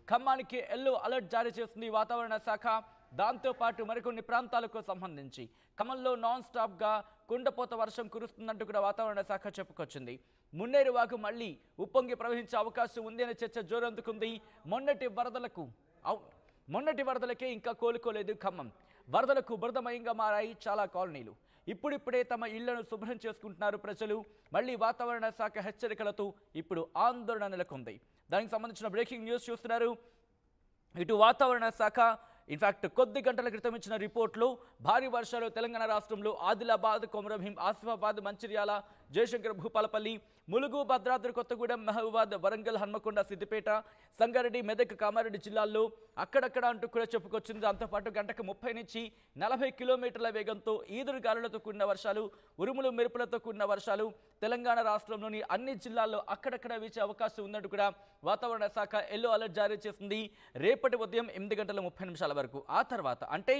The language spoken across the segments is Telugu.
ఖమ్మానికి ఎల్లో అలర్ట్ జారీ చేసింది వాతావరణ శాఖ దాంతో పాటు మరికొన్ని ప్రాంతాలకు సంబంధించి ఖమ్మంలో నాన్ స్టాప్గా కుండపోత వర్షం కురుస్తుందంటూ కూడా వాతావరణ శాఖ చెప్పుకొచ్చింది మున్నేరు వాగు మళ్ళీ ఉప్పొంగి ప్రవహించే అవకాశం ఉంది అనే చర్చ జోరందుకుంది మొన్నటి వరదలకు అవు మొన్నటి వరదలకే ఇంకా కోలుకోలేదు ఖమ్మం వరదలకు బురదమయంగా మారాయి చాలా కాలనీలు ఇప్పుడిప్పుడే తమ ఇళ్లను శుభ్రం చేసుకుంటున్నారు ప్రజలు మళ్ళీ వాతావరణ శాఖ హెచ్చరికలతో ఇప్పుడు ఆందోళన నెలకొంది దానికి సంబంధించిన బ్రేకింగ్ న్యూస్ చూస్తున్నారు ఇటు వాతావరణ శాఖ ఇన్ఫాక్ట్ కొద్ది గంటల క్రితం ఇచ్చిన రిపోర్ట్లో భారీ వర్షాలు తెలంగాణ రాష్ట్రంలో ఆదిలాబాద్ కొమరంభీం ఆసిఫాబాద్ మంచిర్యాల జయశంకర్ భూపాలపల్లి ములుగు భద్రాద్రి కొత్తగూడెం మహబూబాద్ వరంగల్ హన్మకొండ సిద్దిపేట సంగారెడ్డి మెదక్ కామారెడ్డి జిల్లాల్లో అక్కడక్కడ అంటూ కూడా చెప్పుకొచ్చింది దాంతోపాటు గంటకు ముప్పై నుంచి నలభై కిలోమీటర్ల వేగంతో ఈదురు గాలులతో కూడిన వర్షాలు ఉరుములు మెరుపులతో కూడిన వర్షాలు తెలంగాణ రాష్ట్రంలోని అన్ని జిల్లాల్లో అక్కడక్కడ వీచే అవకాశం ఉన్నట్టు కూడా వాతావరణ శాఖ ఎల్లో అలర్ట్ జారీ చేసింది రేపటి ఉదయం ఎనిమిది గంటల ముప్పై నిమిషాల వరకు ఆ తర్వాత అంటే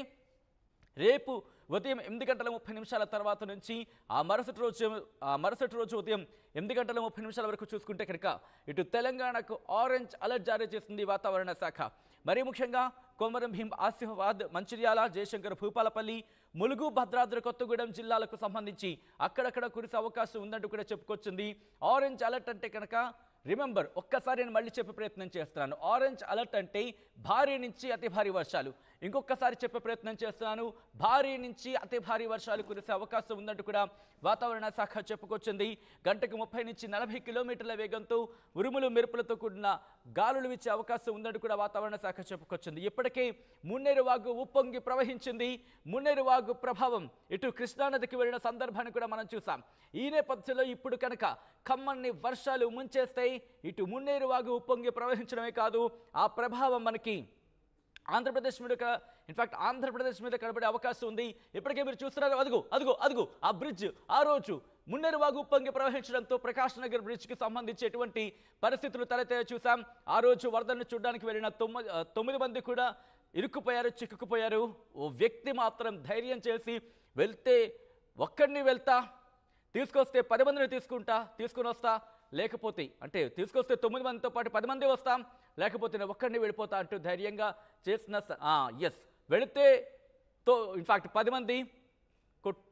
రేపు ఉదయం ఎనిమిది గంటల ముప్పై నిమిషాల తర్వాత నుంచి ఆ మరుసటి రోజు ఆ మరుసటి రోజు ఉదయం ఎనిమిది గంటల ముప్పై నిమిషాల వరకు చూసుకుంటే కనుక ఇటు తెలంగాణకు ఆరెంజ్ అలర్ట్ జారీ చేసింది వాతావరణ శాఖ మరీ ముఖ్యంగా కొమరం భీం ఆసిఫాబాద్ మంచిర్యాల జయశంకర్ భూపాలపల్లి ములుగు భద్రాద్రి కొత్తగూడెం జిల్లాలకు సంబంధించి అక్కడక్కడ కురిసే అవకాశం ఉందంటూ కూడా చెప్పుకొచ్చింది ఆరెంజ్ అలర్ట్ అంటే కనుక రిమెంబర్ ఒక్కసారి నేను మళ్ళీ చెప్పే ప్రయత్నం చేస్తున్నాను ఆరెంజ్ అలర్ట్ అంటే భారీ నుంచి అతి భారీ వర్షాలు ఇంకొకసారి చెప్పే ప్రయత్నం చేస్తున్నాను భారీ నుంచి అతి భారీ వర్షాలు కురిసే అవకాశం ఉందంటూ కూడా వాతావరణ శాఖ చెప్పుకొచ్చింది గంటకు ముప్పై నుంచి నలభై కిలోమీటర్ల వేగంతో ఉరుములు మెరుపులతో కూడిన గాలులు ఇచ్చే అవకాశం ఉందంటూ కూడా వాతావరణ శాఖ చెప్పుకొచ్చింది ఇప్పటికే మున్నేరు వాగు ఉప్పొంగి ప్రవహించింది మున్నేరు వాగు ప్రభావం ఇటు కృష్ణానదికి వెళ్ళిన సందర్భాన్ని కూడా మనం చూసాం ఈ నేపథ్యంలో ఇప్పుడు కనుక ఖమ్మన్ని వర్షాలు ముంచేస్తాయి ఇటు మున్నేరు వాగు ఉప్పొంగి ప్రవహించడమే కాదు ఆ ప్రభావం మనకి ఆంధ్రప్రదేశ్ మీద ఇన్ఫాక్ట్ ఆంధ్రప్రదేశ్ మీద కనబడే అవకాశం ఉంది ఇప్పటికే మీరు చూస్తున్నారు అదుగు అదుగు అదుగు ఆ బ్రిడ్జ్ ఆ రోజు మున్నేరు వాగు ఉప్పొంగి ప్రవహించడంతో ప్రకాష్ నగర్ బ్రిడ్జ్కి సంబంధించి ఎటువంటి పరిస్థితులు తలెత్తే చూసాం ఆ రోజు వరదలను చూడడానికి వెళ్ళిన తొమ్మిది తొమ్మిది మంది కూడా ఇరుక్కుపోయారు చిక్కుకుపోయారు ఓ వ్యక్తి మాత్రం ధైర్యం చేసి వెళ్తే ఒక్కడిని వెళ్తా తీసుకొస్తే పది మందిని తీసుకుంటా తీసుకుని వస్తా లేకపోతే అంటే తీసుకొస్తే తొమ్మిది మందితో పాటు పది మంది వస్తాం లేకపోతే నేను ఒక్కడిని వెళ్ళిపోతా అంటూ ధైర్యంగా చేసిన ఎస్ వెళితే తో ఇన్ఫాక్ట్ పది మంది కొట్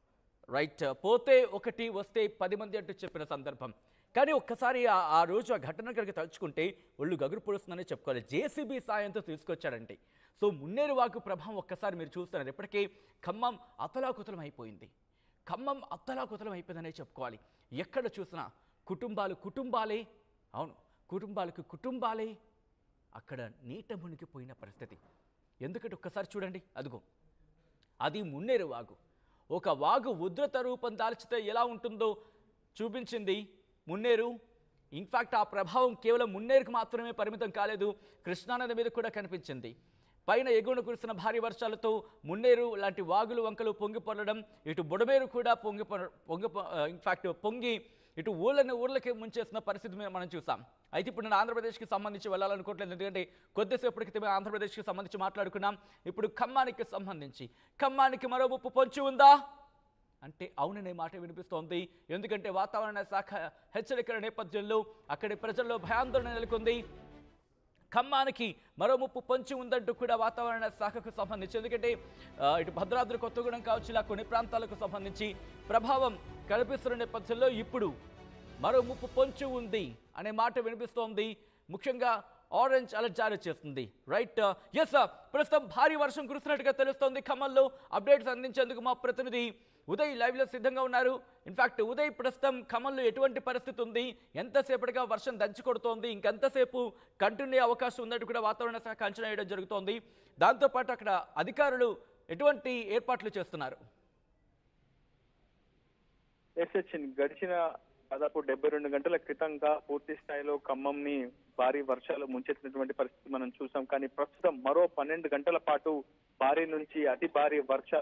రైట్ పోతే ఒకటి వస్తే పది మంది అంటూ చెప్పిన సందర్భం కానీ ఒక్కసారి ఆ- ఆ రోజు ఆ ఘటన కనుక తలుచుకుంటే ఒళ్ళు గగురు పొడుస్తుందని చెప్పుకోవాలి జేసీబీ సాయంతో తీసుకొచ్చాడంటే సో మున్నేరు వాకు ప్రభావం ఒక్కసారి మీరు చూస్తున్నారు ఇప్పటికే ఖమ్మం అతలాకుతలం అయిపోయింది ఖమ్మం అత్తలాకుతలం అయిపోయిందనే చెప్పుకోవాలి ఎక్కడ చూసినా కుటుంబాలు కుటుంబాలే అవును కుటుంబాలకు కుటుంబాలే అక్కడ నీట మునిగిపోయిన పరిస్థితి ఎందుకంటే ఒక్కసారి చూడండి అదిగో అది మున్నేరు వాగు ఒక వాగు ఉధృత రూపం దాల్చితే ఎలా ఉంటుందో చూపించింది మున్నేరు ఇన్ఫాక్ట్ ఆ ప్రభావం కేవలం మున్నేరుకు మాత్రమే పరిమితం కాలేదు కృష్ణానది మీద కూడా కనిపించింది పైన ఎగువన కురిసిన భారీ వర్షాలతో మున్నేరు లాంటి వాగులు వంకలు పొంగి పొరలడం ఇటు బుడమేరు కూడా పొంగి పొర- పొంగి ఇన్ఫాక్ట్ పొంగి ఇటు ఊళ్ళని ఊర్లకి ముంచేసిన పరిస్థితి మీద మనం చూసాం అయితే ఇప్పుడు నేను ఆంధ్రప్రదేశ్కి సంబంధించి వెళ్ళాలనుకోవట్లేదు ఎందుకంటే కొద్దిసేపటి క్రితమే ఆంధ్రప్రదేశ్కి సంబంధించి మాట్లాడుకున్నాం ఇప్పుడు ఖమ్మానికి సంబంధించి ఖమ్మానికి మరో ముప్పు పొంచి ఉందా అంటే అవుననే మాట వినిపిస్తోంది ఎందుకంటే వాతావరణ శాఖ హెచ్చరికల నేపథ్యంలో అక్కడి ప్రజల్లో భయాందోళన నెలకొంది ఖమ్మానికి మరో ముప్పు పొంచి ఉందంటూ కూడా వాతావరణ శాఖకు సంబంధించి ఎందుకంటే ఆ, ఇటు భద్రాద్రి కొత్తగూడెం కావచ్చు ఇలా కొన్ని ప్రాంతాలకు సంబంధించి ప్రభావం కనిపిస్తున్న నేపథ్యంలో ఇప్పుడు మరో ముప్పు పొంచి ఉంది అనే మాట వినిపిస్తోంది ముఖ్యంగా ఆరెంజ్ అలర్ట్ జారీ చేస్తుంది రైట్ ఎస్ ప్రస్తుతం భారీ వర్షం కురుస్తున్నట్టుగా తెలుస్తోంది ఖమ్మంలో అప్డేట్స్ అందించేందుకు మా ప్రతినిధి ఉదయ్ లైవ్లో సిద్ధంగా ఉన్నారు ఇన్ఫాక్ట్ ఉదయ్ ప్రస్తుతం ఖమ్మంలో ఎటువంటి పరిస్థితి ఉంది ఎంతసేపటిగా వర్షం దంచి కొడుతోంది ఇంకెంతసేపు కంటిన్యూ అయ్యే అవకాశం ఉన్నట్టు కూడా వాతావరణ శాఖ అంచనా వేయడం జరుగుతోంది దాంతోపాటు అక్కడ అధికారులు ఎటువంటి ఏర్పాట్లు చేస్తున్నారు ఎస్హెచ్ఎన్ గడిచిన దాదాపు డెబ్బై రెండు గంటల క్రితంగా పూర్తి స్థాయిలో ఖమ్మంని భారీ వర్షాలు ముంచెత్తినటువంటి పరిస్థితి మనం చూసాం కానీ ప్రస్తుతం మరో పన్నెండు గంటల పాటు భారీ నుంచి అతి భారీ వర్షాలు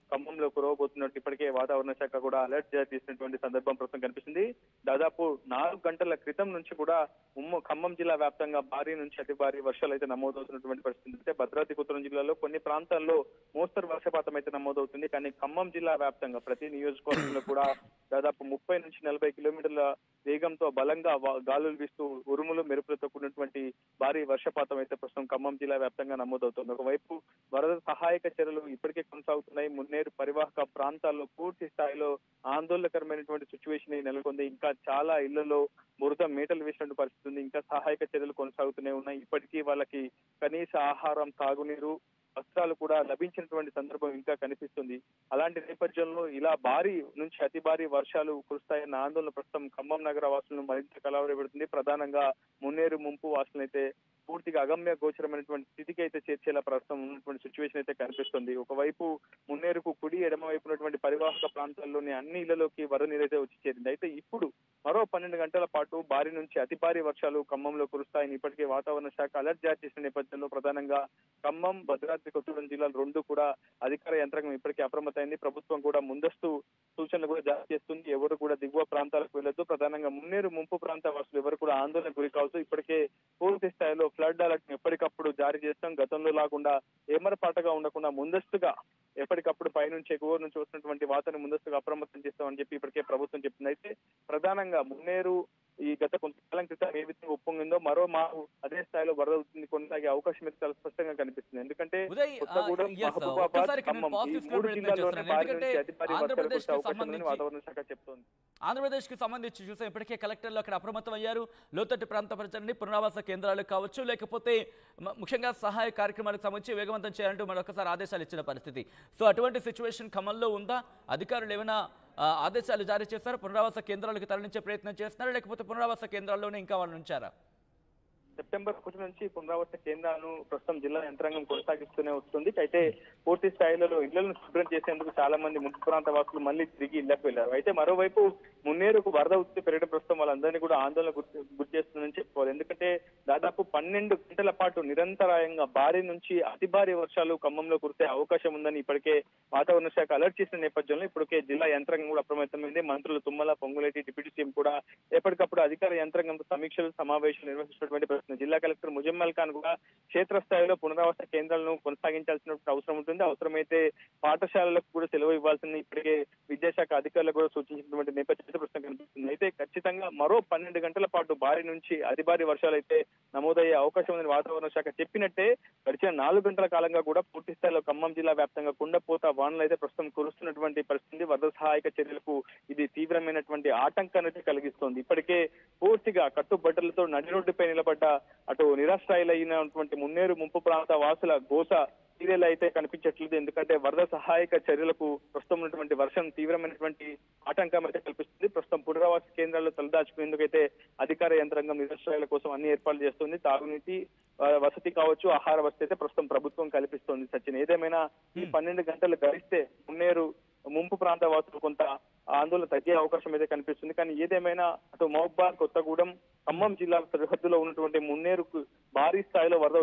ఖమ్మంలో కురవబోతున్నట్టు ఇప్పటికే వాతావరణ శాఖ కూడా అలర్ట్ జారీ చేసినటువంటి సందర్భం ప్రస్తుతం కనిపిస్తుంది దాదాపు నాలుగు గంటల క్రితం నుంచి కూడా ఉమ్మ ఖమ్మం జిల్లా వ్యాప్తంగా భారీ నుంచి అతి భారీ వర్షాలు అయితే నమోదవుతున్నటువంటి పరిస్థితి అయితే భద్రాద్రి కొత్తగూడెం జిల్లాలో కొన్ని ప్రాంతాల్లో మోస్తరు వర్షపాతం అయితే నమోదవుతుంది కానీ ఖమ్మం జిల్లా వ్యాప్తంగా ప్రతి నియోజకవర్గంలో కూడా దాదాపు ముప్పై నుంచి నలభై కిలోమీటర్ల వేగంతో బలంగా వా- గాలులు వీస్తూ ఉరుములు మెరుపులతో కూడినటువంటి భారీ వర్షపాతం అయితే ప్రస్తుతం ఖమ్మం జిల్లా వ్యాప్తంగా నమోదవుతుంది ఒకవైపు వరద సహాయక చర్యలు ఇప్పటికే కొనసాగుతున్నాయి మున్నేరు పరివాహక ప్రాంతాల్లో పూర్తి స్థాయిలో ఆందోళనకరమైనటువంటి సిచ్యువేషన్ నెలకొంది ఇంకా చాలా ఇళ్లలో బురద మేటలు వేసినటువంటి పరిస్థితి ఉంది ఇంకా సహాయక చర్యలు కొనసాగుతూనే ఉన్నాయి ఇప్పటికీ వాళ్ళకి కనీస ఆహారం తాగునీరు వస్త్రాలు కూడా లభించినటువంటి సందర్భం ఇంకా కనిపిస్తుంది అలాంటి నేపథ్యంలో ఇలా భారీ నుంచి అతి భారీ వర్షాలు కురుస్తాయన్న ఆందోళన ప్రస్తుతం ఖమ్మం నగర వాసులను మరింత కలవరపెడుతుంది ప్రధానంగా మున్నేరు ముంపు వాసులను అయితే పూర్తిగా అగమ్య గోచరమైనటువంటి స్థితికి అయితే చేర్చేలా ప్రస్తుతం ఉన్నటువంటి సిచ్యువేషన్ అయితే కనిపిస్తుంది ఒకవైపు మున్నేరుకు కుడి ఎడమ వైపు ఉన్నటువంటి పరివాహక ప్రాంతాల్లోని అన్ని ఇళ్లలోకి వరద నీరైతే వచ్చి చేరింది అయితే ఇప్పుడు మరో పన్నెండు గంటల పాటు భారీ నుంచి అతి భారీ వర్షాలు ఖమ్మంలో కురుస్తాయని ఇప్పటికే వాతావరణ శాఖ అలర్ట్ జారీ చేసిన నేపథ్యంలో ప్రధానంగా ఖమ్మం భద్రాద్రి కొత్తగూడెం జిల్లాలు రెండు కూడా అధికార యంత్రాంగం ఇప్పటికే అప్రమత్తమైంది ప్రభుత్వం కూడా ముందస్తు సూచనలు కూడా జారీ చేస్తుంది ఎవరు కూడా దిగువ ప్రాంతాలకు వెళ్ళొద్దు ప్రధానంగా మున్నేరు ముంపు ప్రాంత వాసులు ఎవరు కూడా ఆందోళన గురి కావచ్చు ఇప్పటికే పూర్తి స్థాయిలో ఫ్లడ్ అలర్ట్ ఎప్పటికప్పుడు జారీ చేస్తాం గతంలో లాకుండా ఏమరపాటగా ఉండకుండా ముందస్తుగా ఎప్పటికప్పుడు పైనుంచి ఎగువ నుంచి వస్తున్నటువంటి వాతావరణం ముందస్తుగా అప్రమత్తం చేస్తామని చెప్పి ఇప్పటికే ప్రభుత్వం చెప్తుంది అయితే ప్రధానంగా మున్నేరు ఈ గత కొంతకాలం క్రితం ఏ విధంగా ఉప్పొంగిందో మరో మాకు అదే స్థాయిలో వరద అవుతుంది కొనసాగే అవకాశం అయితే చాలా స్పష్టంగా కనిపిస్తుంది ఎందుకంటే ఉదయ్ ఆ, కొత్తగూడెం yes, మహబూబాబాద్ ఒక్కసారి ఇక్కడ నేను ఖమ్మం ఈ positive మూడు script జిల్లాల్లోనే చేస్తున్నాను. భారీ ఎందుకంటే నుంచి అతి భారీ వర్షాలు ఆంధ్రప్రదేశ్కి కురిసే అవకాశం ఉందని సంబంధించి- వాతావరణ శాఖ చెప్తోంది ఆంధ్రప్రదేశ్కి సంబంధించి చూస్తే ఇప్పటికే కలెక్టర్లు అక్కడ అప్రమత్తం అయ్యారు లోతట్టు ప్రాంత ప్రజల్ని పునరావాస కేంద్రాలు కావచ్చు లేకపోతే మ- ముఖ్యంగా సహాయ కార్యక్రమాలకు సంబంధించి వేగవంతం చేయాలంటూ మరొకసారి ఆదేశాలు ఇచ్చిన పరిస్థితి సో అటువంటి సిచ్యువేషన్ ఖమ్మంలో ఉందా అధికారులు ఏమైనా ఆ, ఆదేశాలు జారీ చేస్తారా పునరావాస కేంద్రాలకు తరలించే ప్రయత్నం చేస్తున్నారా లేకపోతే పునరావాస కేంద్రాల్లోనే ఇంకా వాళ్ళు ఉంచారా సెప్టెంబర్ ఒకటి నుంచి పునరావాస కేంద్రాలను ప్రస్తుతం జిల్లా యంత్రాంగం కొనసాగిస్తూనే వస్తుంది అయితే పూర్తి స్థాయిలో ఇళ్లను శుభ్రం చేసేందుకు చాలా మంది ముంపు ప్రాంత వాసులు మళ్ళీ తిరిగి ఇళ్లకు వెళ్లారు అయితే మరోవైపు మున్నేరుకు వరద ఉత్తి పెరగడం ప్రస్తుతం వాళ్ళందరినీ కూడా ఆందోళన గురి గురి చేస్తుందని చెప్పుకోవాలి ఎందుకంటే దాదాపు పన్నెండు గంటల పాటు నిరంతరాయంగా భారీ నుంచి అతి భారీ వర్షాలు ఖమ్మంలో కురిసే అవకాశం ఉందని ఇప్పటికే వాతావరణ శాఖ అలర్ట్ చేసిన నేపథ్యంలో ఇప్పటికే జిల్లా యంత్రాంగం కూడా అప్రమత్తమైంది మంత్రులు తుమ్మల పొంగులేటి డిప్యూటీ సీఎం కూడా ఎప్పటికప్పుడు అధికార యంత్రాంగంతో సమీక్షలు సమావేశాలు నిర్వహిస్తున్నటువంటి పరిస్థితి జిల్లా కలెక్టర్ ముజమ్మల్ ఖాన్ కూడా క్షేత్రస్థాయిలో పునరావాస కేంద్రాలను కొనసాగించాల్సిన అవసరం ఉంటుంది అవసరమైతే పాఠశాలలకు కూడా సెలవు ఇవ్వాల్సింది ఇప్పటికే విద్యాశాఖ అధికారులకు కూడా సూచించినటువంటి నేపథ్యం అయితే ప్రస్తుతం కనిపిస్తుంది అయితే ఖచ్చితంగా మరో పన్నెండు గంటల పాటు భారీ నుంచి అతి భారీ వర్షాలు అయితే నమోదయ్యే అవకాశం ఉందని వాతావరణ శాఖ చెప్పినట్టే గడిచిన నాలుగు గంటల కాలంగా కూడా పూర్తి స్థాయిలో ఖమ్మం జిల్లా వ్యాప్తంగా కుండపోత వానలు అయితే ప్రస్తుతం కురుస్తున్నటువంటి పరిస్థితి వరద సహాయక చర్యలకు ఇది తీవ్రమైనటువంటి ఆటంకాన్ని అయితే కలిగిస్తోంది ఇప్పటికే పూర్తిగా కట్టుబట్టలతో నడి రోడ్డుపై నిలబడ్డ అటు నిరాశ్రాయులైనటువంటి మున్నేరు ముంపు ప్రాంత వాసుల గోస సీరియల్ అయితే కనిపించట్లేదు ఎందుకంటే వరద సహాయక చర్యలకు ప్రస్తుతం ఉన్నటువంటి వర్షం తీవ్రమైనటువంటి ఆటంకం అయితే కల్పిస్తుంది ప్రస్తుతం పునరావాస కేంద్రాల్లో తలదాచుకునేందుకైతే అధికార యంత్రాంగం నిరాశ్రయాల కోసం అన్ని ఏర్పాట్లు చేస్తుంది తాగునీటి ఆ, వసతి కావచ్చు ఆహార వసతి అయితే ప్రస్తుతం ప్రభుత్వం కల్పిస్తోంది సచిన్ ఏదేమైనా ఈ పన్నెండు గంటలు గడిస్తే మున్నేరు ముంపు ప్రాంత వాసులు కొంత ఆందోళన తగ్గే అవకాశం అయితే కనిపిస్తుంది కానీ ఏదేమైనా అటు మహబాద్ కొత్తగూడెం ఖమ్మం జిల్లా సరిహద్దులో ఉన్నటువంటి మున్నేరుకు భారీ స్థాయిలో వరద